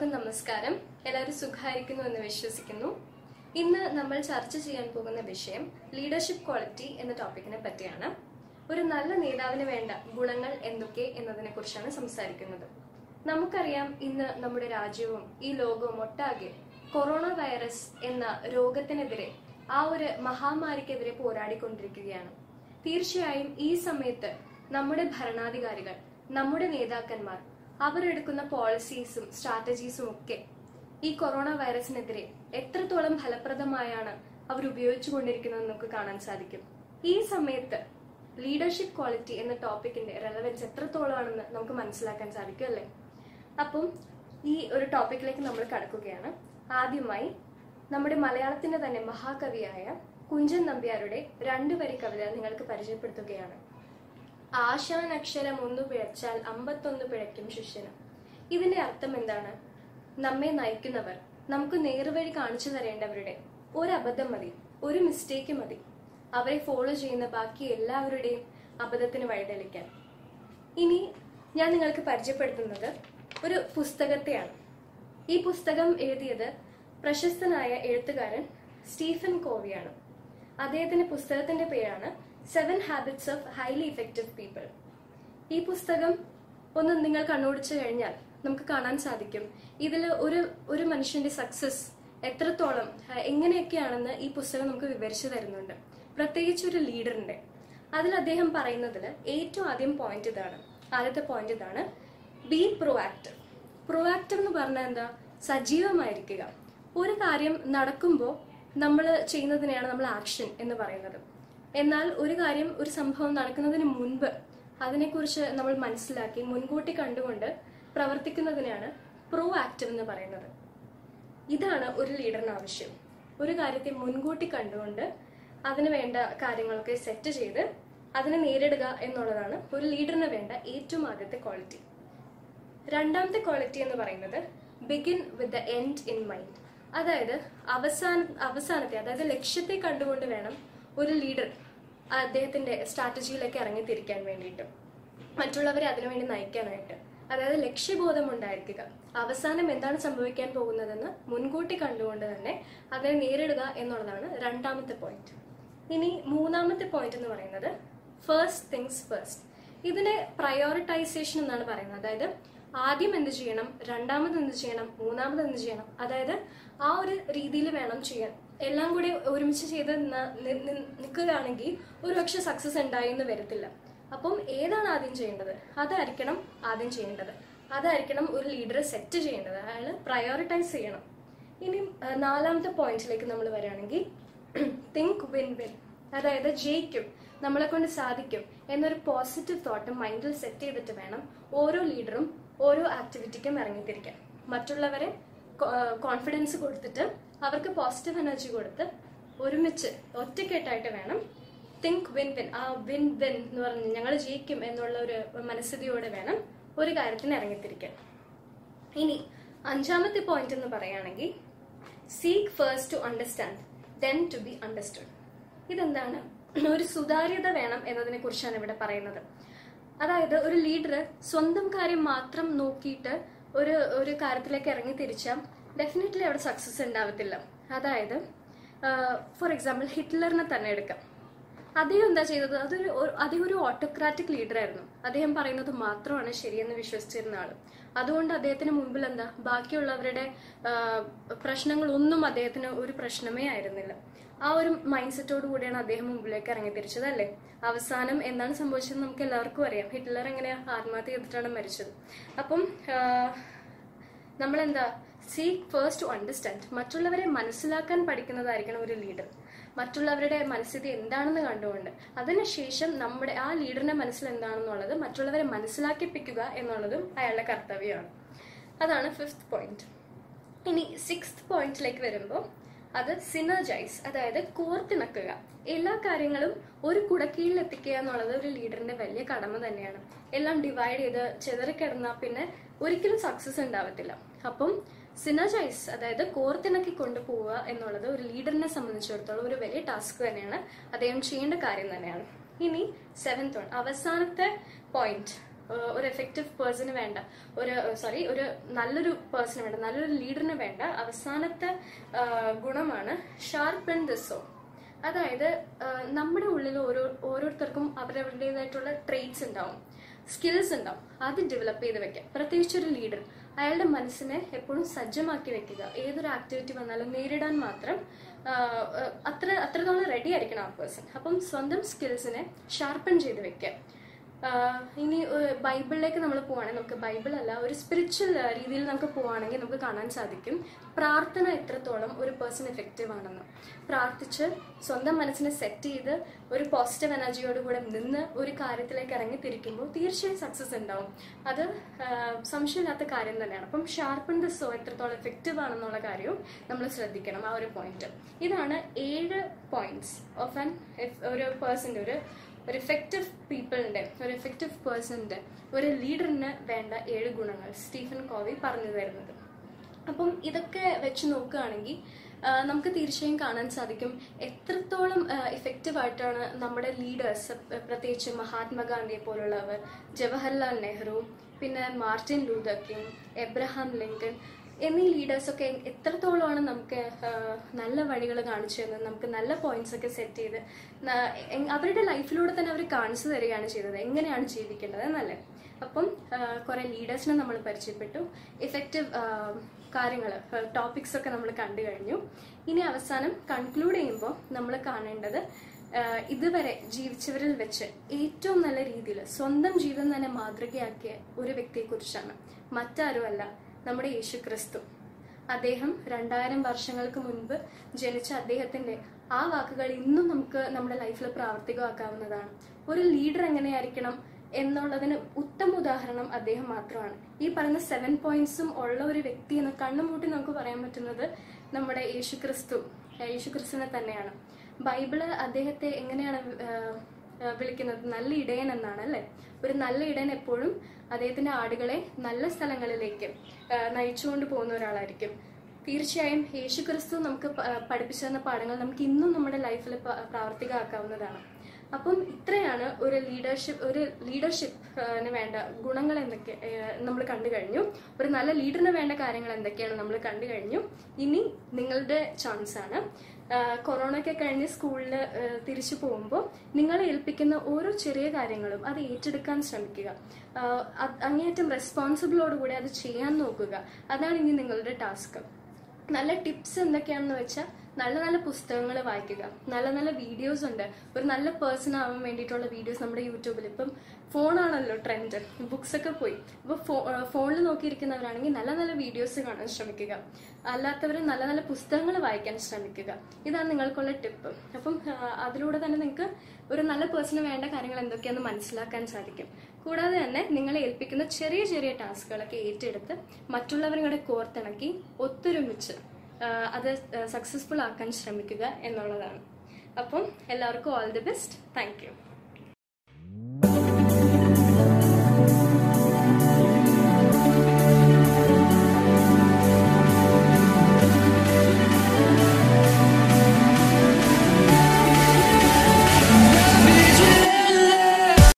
എല്ലാവർക്കും നമസ്കാരം എല്ലാവരും സുഖമായിരിക്കുന്നു എന്ന് വിശ്വസിക്കുന്നു ഇന്ന് നമ്മൾ ചർച്ച ചെയ്യാൻ പോകുന്ന വിഷയം ലീഡർഷിപ്പ് ക്വാളിറ്റി എന്ന ടോപ്പിക്കിനെ പറ്റിയാണ് ഒരു നല്ല നേതാവിന് വേണ്ട ഗുണങ്ങൾ എന്തൊക്കെ എന്നതിനെ കുറിച്ചാണ് സംസാരിക്കുന്നത് നമുക്കറിയാം ഇന്ന് നമ്മുടെ രാജ്യവും ഈ ലോകവും ഒട്ടാകെ കൊറോണ വൈറസ് എന്ന രോഗത്തിനെതിരെ ആ ഒരു മഹാമാരിക്കെതിരെ പോരാടിക്കൊണ്ടിരിക്കുകയാണ് തീർച്ചയായും ഈ സമയത്ത് നമ്മുടെ ഭരണാധികാരികൾ നമ്മുടെ നേതാക്കന്മാർ അവരെടുക്കുന്ന പോളിസീസും സ്ട്രാറ്റജീസും ഒക്കെ ഈ കൊറോണ വൈറസിനെതിരെ എത്രത്തോളം ഫലപ്രദമായാണ് അവർ ഉപയോഗിച്ചുകൊണ്ടിരിക്കുന്നത് നമുക്ക് കാണാൻ സാധിക്കും ഈ സമയത്ത് ലീഡർഷിപ്പ് ക്വാളിറ്റി എന്ന ടോപ്പിക്കിന്റെ റെലവൻസ് എത്രത്തോളമാണെന്ന് നമുക്ക് മനസ്സിലാക്കാൻ സാധിക്കും അല്ലേ അപ്പം ഈ ഒരു ടോപ്പിക്കിലേക്ക് നമ്മൾ കടക്കുകയാണ് ആദ്യമായി നമ്മുടെ മലയാളത്തിന്റെ തന്നെ മഹാകവിയായ കുഞ്ചൻ നമ്പ്യാരുടെ രണ്ടു വരി കവിത നിങ്ങൾക്ക് പരിചയപ്പെടുത്തുകയാണ് ആശാനക്ഷരം ഒന്നു പിഴച്ചാൽ അമ്പത്തൊന്ന് പിഴയ്ക്കും ശിഷ്യന് ഇതിന്റെ അർത്ഥം എന്താണ് നമ്മെ നയിക്കുന്നവർ നമുക്ക് നേർവഴി കാണിച്ചു തരേണ്ടവരുടെ ഒരു അബദ്ധം മതി ഒരു മിസ്റ്റേക്ക് മതി അവരെ ഫോളോ ചെയ്യുന്ന ബാക്കി എല്ലാവരുടെയും അബദ്ധത്തിന് വഴിതെളിക്കാൻ ഇനി ഞാൻ നിങ്ങൾക്ക് പരിചയപ്പെടുത്തുന്നത് ഒരു പുസ്തകത്തെയാണ് ഈ പുസ്തകം എഴുതിയത് പ്രശസ്തനായ എഴുത്തുകാരൻ സ്റ്റീഫൻ കോവിയാണ് അദ്ദേഹത്തിന്റെ പുസ്തകത്തിന്റെ പേരാണ് seven habits of highly effective people ഈ പുസ്തകം ഒന്ന് നിങ്ങൾ കണ്ണോടിച്ചു കഴിഞ്ഞാൽ നമുക്ക് കാണാൻ സാധിക്കും ഇതിൽ ഒരു ഒരു മനുഷ്യന്റെ സക്സസ് എത്രത്തോളം ആ, എങ്ങനെയൊക്കെയാണെന്ന് ഈ പുസ്തകം നമുക്ക് വിവരിച്ചു തരുന്നുണ്ട് പ്രത്യേകിച്ച് ഒരു ലീഡറിന്റെ അതിൽ അദ്ദേഹം പറയുന്നതിൽ ഏറ്റവും ആദ്യം പോയിന്റ് ഇതാണ് ആദ്യത്തെ പോയിന്റ് ഇതാണ് ബി പ്രൊആക്റ്റീവ് പ്രൊആക്റ്റീവ് എന്ന് പറഞ്ഞാൽ എന്താ സജീവമായിരിക്കുക ഒരു കാര്യം നടക്കുമ്പോൾ നമ്മൾ ചെയ്യുന്നതിനെയാണ് നമ്മൾ ആക്ഷൻ എന്ന് പറയുന്നത് എന്നാൽ ഒരു കാര്യം ഒരു സംഭവം നടക്കുന്നതിന് മുൻപ് അതിനെക്കുറിച്ച് നമ്മൾ മനസ്സിലാക്കി മുൻകൂട്ടി കണ്ടുകൊണ്ട് പ്രവർത്തിക്കുന്നതിനെയാണ് പ്രോ ആക്റ്റീവ് എന്ന് പറയുന്നത് ഇതാണ് ഒരു ലീഡറിന് ആവശ്യം ഒരു കാര്യത്തെ മുൻകൂട്ടി കണ്ടുകൊണ്ട് അതിന് വേണ്ട കാര്യങ്ങളൊക്കെ സെറ്റ് ചെയ്ത് അതിനെ നേരിടുക എന്നുള്ളതാണ് ഒരു ലീഡറിന് വേണ്ട ഏറ്റവും ആദ്യത്തെ ക്വാളിറ്റി രണ്ടാമത്തെ ക്വാളിറ്റി എന്ന് പറയുന്നത് begin with the end in mind അതായത് അവസാന അവസാനത്തെ അതായത് ലക്ഷ്യത്തെ കണ്ടുകൊണ്ട് വേണം ഒരു ലീഡർ അദ്ദേഹത്തിന്റെ സ്ട്രാറ്റജിയിലേക്ക് ഇറങ്ങിത്തിരിക്കാൻ വേണ്ടിയിട്ട് മറ്റുള്ളവരെ അതിനുവേണ്ടി നയിക്കാനായിട്ട് അതായത് ലക്ഷ്യബോധം ഉണ്ടായിരിക്കുക അവസാനം എന്താണ് സംഭവിക്കാൻ പോകുന്നതെന്ന് മുൻകൂട്ടി കണ്ടുകൊണ്ട് തന്നെ അതിനെ നേരിടുക എന്നുള്ളതാണ് രണ്ടാമത്തെ പോയിന്റ് ഇനി മൂന്നാമത്തെ പോയിന്റ് എന്ന് പറയുന്നത് ഫസ്റ്റ് തിങ്സ് ഫസ്റ്റ് ഇതിനെ പ്രയോറിറ്റൈസേഷൻ എന്നാണ് പറയുന്നത് അതായത് ആദ്യം എന്ത് ചെയ്യണം രണ്ടാമത് എന്ത് ചെയ്യണം മൂന്നാമത് എന്ത് ചെയ്യണം അതായത് ആ ഒരു രീതിയിൽ വേണം ചെയ്യാൻ എല്ലാം കൂടി ഒരുമിച്ച് ചെയ്ത് ന- നി- നി- നിൽക്കുകയാണെങ്കിൽ ഒരുപക്ഷെ സക്സസ് ഉണ്ടായി എന്ന് വരത്തില്ല അപ്പം ഏതാണ് ആദ്യം ചെയ്യേണ്ടത് അതായിരിക്കണം ആദ്യം ചെയ്യേണ്ടത് അതായിരിക്കണം ഒരു ലീഡർ സെറ്റ് ചെയ്യേണ്ടത് അയാൾ പ്രയോറിറ്റൈസ് ചെയ്യണം ഇനി ആ, നാലാമത്തെ പോയിന്റിലേക്ക് നമ്മൾ വരികയാണെങ്കിൽ തിങ്ക് വിൻ വിൻ അതായത് ജയിക്കും നമ്മളെ കൊണ്ട് സാധിക്കും എന്നൊരു പോസിറ്റീവ് തോട്ട് മൈൻഡിൽ സെറ്റ് ചെയ്തിട്ട് വേണം ഓരോ ലീഡറും ഓരോ ആക്ടിവിറ്റിക്കും ഇറങ്ങിത്തിരിക്കാൻ മറ്റുള്ളവരെ കോൺഫിഡൻസ് കൊടുത്തിട്ട് അവർക്ക് പോസിറ്റീവ് എനർജി കൊടുത്ത് ഒരുമിച്ച് ഒറ്റക്കെട്ടായിട്ട് വേണം തിങ്ക് വിൻ വിൻ ആ വിൻ വിൻ എന്ന് പറഞ്ഞ് ഞങ്ങൾ ജയിക്കും എന്നുള്ള ഒരു മനസ്ഥിതിയോടെ വേണം ഒരു കാര്യത്തിന് ഇറങ്ങിത്തിരിക്കാൻ ഇനി അഞ്ചാമത്തെ പോയിന്റ് എന്ന് പറയുകയാണെങ്കിൽ seek first to understand then to be understood ഇതെന്താണ് ഒരു സുതാര്യത വേണം എന്നതിനെ കുറിച്ചാണ് ഇവിടെ പറയുന്നത് അതായത് ഒരു ലീഡർ സ്വന്തം കാര്യം മാത്രം നോക്കിയിട്ട് ഒരു ഒരു കാര്യത്തിലേക്ക് ഇറങ്ങി തിരിച്ചാൽ ഡെഫിനറ്റ്ലി അവിടെ സക്സസ് ഉണ്ടാവത്തില്ല അതായത് ഫോർ എക്സാമ്പിൾ ഹിറ്റ്ലറിനെ തന്നെ എടുക്കാം അദ്ദേഹം എന്താ ചെയ്തത് അതൊരു ഒരു- അദ്ദേഹം ഒരു ഓട്ടോക്രാറ്റിക് ലീഡർ ആയിരുന്നു അദ്ദേഹം പറയുന്നത് മാത്രമാണ് ശരിയെന്ന് വിശ്വസിച്ചിരുന്ന ആള് അതുകൊണ്ട് അദ്ദേഹത്തിന് മുമ്പിൽ എന്താ ബാക്കിയുള്ളവരുടെ ആ, പ്രശ്നങ്ങളൊന്നും അദ്ദേഹത്തിന് ഒരു പ്രശ്നമേ ആയിരുന്നില്ല ആ ഒരു മൈൻഡ് സെറ്റോട് കൂടിയാണ് അദ്ദേഹം മുമ്പിലേക്ക് ഇറങ്ങി തിരിച്ചത് അല്ലേ അവസാനം എന്താണ് സംഭവിച്ചത് നമുക്ക് എല്ലാവർക്കും അറിയാം ഹിറ്റ്ലർ എങ്ങനെയാ ആത്മഹത്യ ചെയ്തിട്ടാണ് മരിച്ചത് അപ്പം ആ, നമ്മളെന്താ സീക്ക് ഫേസ്റ്റ് ടു അണ്ടർസ്റ്റാൻഡ് മറ്റുള്ളവരെ മനസ്സിലാക്കാൻ പഠിക്കുന്നതായിരിക്കണം ഒരു ലീഡർ മറ്റുള്ളവരുടെ മനസ്ഥിതി എന്താണെന്ന് കണ്ടുകൊണ്ട് അതിനുശേഷം നമ്മുടെ ആ ലീഡറിന്റെ മനസ്സിൽ എന്താണെന്നുള്ളത് മറ്റുള്ളവരെ മനസ്സിലാക്കിപ്പിക്കുക എന്നുള്ളതും അയാളുടെ കർത്തവ്യമാണ് അതാണ് ഫിഫ്ത് പോയിന്റ് ഇനി സിക്സ്ത് പോയിന്റിലേക്ക് വരുമ്പോൾ അത് സിനർജൈസ് അതായത് കോർത്തിണക്കുക എല്ലാ കാര്യങ്ങളും ഒരു കുടക്കീഴിൽ എത്തിക്കുക എന്നുള്ളത് ഒരു ലീഡറിന്റെ വലിയ കടമ തന്നെയാണ് എല്ലാം ഡിവൈഡ് ചെയ്ത് ചെതറിക്കിടന്നാൽ പിന്നെ ഒരിക്കലും സക്സസ് ഉണ്ടാവത്തില്ല അപ്പം സിനർജൈസ് അതായത് കോർത്തിണക്കി കൊണ്ടുപോവുക എന്നുള്ളത് ഒരു ലീഡറിനെ സംബന്ധിച്ചിടത്തോളം ഒരു വലിയ ടാസ്ക് തന്നെയാണ് അദ്ദേഹം ചെയ്യേണ്ട കാര്യം തന്നെയാണ് ഇനി സെവൻത് വൺ അവസാനത്തെ പോയിന്റ് ഏഹ് ഒരു എഫക്റ്റീവ് പേഴ്സണ് വേണ്ട ഒരു സോറി ഒരു നല്ലൊരു പേഴ്സണ് വേണ്ട നല്ലൊരു ലീഡറിന് വേണ്ട അവസാനത്തെ ഏഹ് ഗുണമാണ് ഷാർപ്പൻ ദ സോ അതായത് ഏഹ് നമ്മുടെ ഉള്ളിൽ ഓരോ ഓരോരുത്തർക്കും അവരവരുടേതായിട്ടുള്ള ട്രേറ്റ്സ് ഉണ്ടാവും സ്കിൽസ് ഉണ്ടാവും അത് ഡെവലപ്പ് ചെയ്ത് വെക്കാം പ്രത്യേകിച്ച് ഒരു ലീഡർ അയാളുടെ മനസ്സിനെ എപ്പോഴും സജ്ജമാക്കി വെക്കുക ഏതൊരു ആക്ടിവിറ്റി വന്നാലും നേരിടാൻ മാത്രം ആഹ്, ആഹ്, അത്ര അത്രത്തോളം റെഡി ആയിരിക്കണം ആ പേഴ്സൺ അപ്പം സ്വന്തം സ്കിൽസിനെ ഷാർപ്പൺ ചെയ്ത് വെക്കുക ആഹ് ഇനി ഏഹ് ബൈബിളിലേക്ക് നമ്മൾ പോവാണെങ്കിൽ നമുക്ക് ബൈബിൾ അല്ല ഒരു സ്പിരിച്വൽ രീതിയിൽ നമുക്ക് പോവാണെങ്കിൽ നമുക്ക് കാണാൻ സാധിക്കും പ്രാർത്ഥന എത്രത്തോളം ഒരു പേഴ്സൺ എഫക്റ്റീവ് ആണെന്ന് പ്രാർത്ഥിച്ച് സ്വന്തം മനസ്സിനെ സെറ്റ് ചെയ്ത് ഒരു പോസിറ്റീവ് എനർജിയോട് കൂടെ നിന്ന് ഒരു കാര്യത്തിലേക്ക് ഇറങ്ങി തിരിക്കുമ്പോൾ തീർച്ചയായും സക്സസ് ഉണ്ടാവും അത് ആഹ് സംശയമില്ലാത്ത കാര്യം തന്നെയാണ് അപ്പം ഷാർപ്പൺ ദ സോ എത്രത്തോളം എഫക്റ്റീവ് ആണെന്നുള്ള കാര്യവും നമ്മൾ ശ്രദ്ധിക്കണം ആ ഒരു പോയിന്റ് ഇതാണ് ഏഴ് പോയിന്റ്സ് ഓഫ് ആൻ ഒരു പേഴ്സൻ്റെ ഒരു ഒരു എഫക്റ്റീവ് പീപ്പിളിന്റെ ഒരു എഫക്റ്റീവ് പേഴ്സണിന്റെ ഒരു ലീഡറിന് വേണ്ട ഏഴ് ഗുണങ്ങൾ സ്റ്റീഫൻ കോവി പറഞ്ഞു തരുന്നത് അപ്പം ഇതൊക്കെ വെച്ച് നോക്കുകയാണെങ്കിൽ ആ, നമുക്ക് തീർച്ചയായും കാണാൻ സാധിക്കും എത്രത്തോളം ഇഫക്റ്റീവ് ആയിട്ടാണ് നമ്മുടെ ലീഡേഴ്സ് പ്രത്യേകിച്ച് മഹാത്മാഗാന്ധിയെ പോലുള്ളവർ ജവഹർലാൽ നെഹ്റു പിന്നെ Martin Luther King Abraham Lincoln എന്നീ ലീഡേഴ്സൊക്കെ എത്രത്തോളമാണ് നമുക്ക് ആ, നല്ല വഴികൾ കാണിച്ചു തന്നത് നമുക്ക് നല്ല പോയിന്റ്സ് ഒക്കെ സെറ്റ് ചെയ്ത് ന- എ- അവരുടെ ലൈഫിലൂടെ തന്നെ അവർ കാണിച്ചു തരികയാണ് ചെയ്തത് എങ്ങനെയാണ് ജീവിക്കേണ്ടത് എന്നല്ലേ അപ്പം കുറെ ലീഡേഴ്സിനെ നമ്മൾ പരിചയപ്പെട്ടു ഇഫക്റ്റീവ് കാര്യങ്ങൾ ടോപ്പിക്സ് ഒക്കെ നമ്മൾ കണ്ടു കഴിഞ്ഞു ഇനി അവസാനം കൺക്ലൂഡ് ചെയ്യുമ്പോൾ നമ്മൾ കാണേണ്ടത് ആഹ് ഇതുവരെ ജീവിച്ചവരിൽ വെച്ച് ഏറ്റവും നല്ല രീതിയിൽ സ്വന്തം ജീവിതം തന്നെ മാതൃകയാക്കിയ ഒരു വ്യക്തിയെക്കുറിച്ചാണ് മറ്റാരുമല്ല നമ്മുടെ യേശു ക്രിസ്തു അദ്ദേഹം രണ്ടായിരം വർഷങ്ങൾക്ക് മുൻപ് ജനിച്ച അദ്ദേഹത്തിന്റെ ആ വാക്കുകൾ ഇന്നും നമുക്ക് നമ്മുടെ ലൈഫിൽ പ്രാവർത്തികമാക്കാവുന്നതാണ് ഒരു ലീഡർ എങ്ങനെയായിരിക്കണം എന്നുള്ളതിന് ഉത്തമ ഉദാഹരണം അദ്ദേഹം മാത്രമാണ് ഈ പറയുന്ന സെവൻ പോയിന്റ്സും ഉള്ള ഒരു വ്യക്തി എന്ന് കണ്ണുമൂട്ടി നമുക്ക് പറയാൻ പറ്റുന്നത് നമ്മുടെ യേശു ക്രിസ്തു യേശു ക്രിസ്തുവിനെ തന്നെയാണ് ബൈബിള് അദ്ദേഹത്തെ എങ്ങനെയാണ് ആഹ്, ആഹ് വിളിക്കുന്നത് നല്ല ഇടയൻ എന്നാണ് അല്ലെ ഒരു നല്ല ഇടയൻ എപ്പോഴും അദ്ദേഹത്തിന്റെ ആടുകളെ നല്ല സ്ഥലങ്ങളിലേക്ക് ആഹ്, നയിച്ചുകൊണ്ട് പോകുന്ന ഒരാളായിരിക്കും തീർച്ചയായും യേശു ക്രിസ്തു നമുക്ക് പ- പഠിപ്പിച്ചു തന്ന പാഠങ്ങൾ നമുക്ക് ഇന്നും നമ്മുടെ ലൈഫിൽ പ്രാവർത്തികമാക്കാവുന്നതാണ് അപ്പം ഇത്രയാണ് ഒരു ലീഡർഷിപ്പ് ഒരു ലീഡർഷിപ്പിന് വേണ്ട ഗുണങ്ങൾ എന്തൊക്കെ നമ്മൾ കണ്ടു കഴിഞ്ഞു ഒരു നല്ല ലീഡറിന് വേണ്ട കാര്യങ്ങൾ എന്തൊക്കെയാണ് നമ്മൾ കണ്ടു കഴിഞ്ഞു ഇനി നിങ്ങളുടെ ചാൻസ് ആണ് കൊറോണ ഒക്കെ കഴിഞ്ഞ് സ്കൂളിൽ തിരിച്ചു പോകുമ്പോൾ നിങ്ങളെ ഏൽപ്പിക്കുന്ന ഓരോ ചെറിയ കാര്യങ്ങളും അത് ഏറ്റെടുക്കാൻ ശ്രമിക്കുക ആഹ് അത് അങ്ങേയറ്റം റെസ്പോൺസിബിളോടുകൂടി അത് ചെയ്യാൻ നോക്കുക അതാണ് ഇനി നിങ്ങളുടെ ടാസ്ക് നല്ല ടിപ്സ് എന്തൊക്കെയാണെന്ന് വെച്ചാൽ നല്ല നല്ല പുസ്തകങ്ങൾ വായിക്കുക നല്ല നല്ല വീഡിയോസ് ഉണ്ട് ഒരു നല്ല പേഴ്സൺ ആവാൻ വേണ്ടിയിട്ടുള്ള വീഡിയോസ് നമ്മുടെ യൂട്യൂബിൽ ഇപ്പം ഫോണാണല്ലോ ട്രെൻഡ് ബുക്സ് ഒക്കെ പോയി അപ്പോൾ ഫോണിൽ നോക്കിയിരിക്കുന്നവരാണെങ്കിൽ നല്ല നല്ല വീഡിയോസ് കാണാൻ ശ്രമിക്കുക അല്ലാത്തവർ നല്ല നല്ല പുസ്തകങ്ങൾ വായിക്കാൻ ശ്രമിക്കുക ഇതാണ് നിങ്ങൾക്കുള്ള ടിപ്പ് അപ്പം ആ, അതിലൂടെ തന്നെ നിങ്ങൾക്ക് ഒരു നല്ല പേഴ്സണ് വേണ്ട കാര്യങ്ങൾ എന്തൊക്കെയാണെന്ന് മനസ്സിലാക്കാൻ സാധിക്കും കൂടാതെ തന്നെ നിങ്ങളെ ഏൽപ്പിക്കുന്ന ചെറിയ ചെറിയ ടാസ്കുകളൊക്കെ ഏറ്റെടുത്ത് മറ്റുള്ളവരും കൂടെ കോർത്തിണക്കി ഒത്തൊരുമിച്ച് ആ, അത് സക്സസ്ഫുൾ ആക്കാൻ ശ്രമിക്കുക എന്നുള്ളതാണ് അപ്പം എല്ലാവർക്കും all the best thank U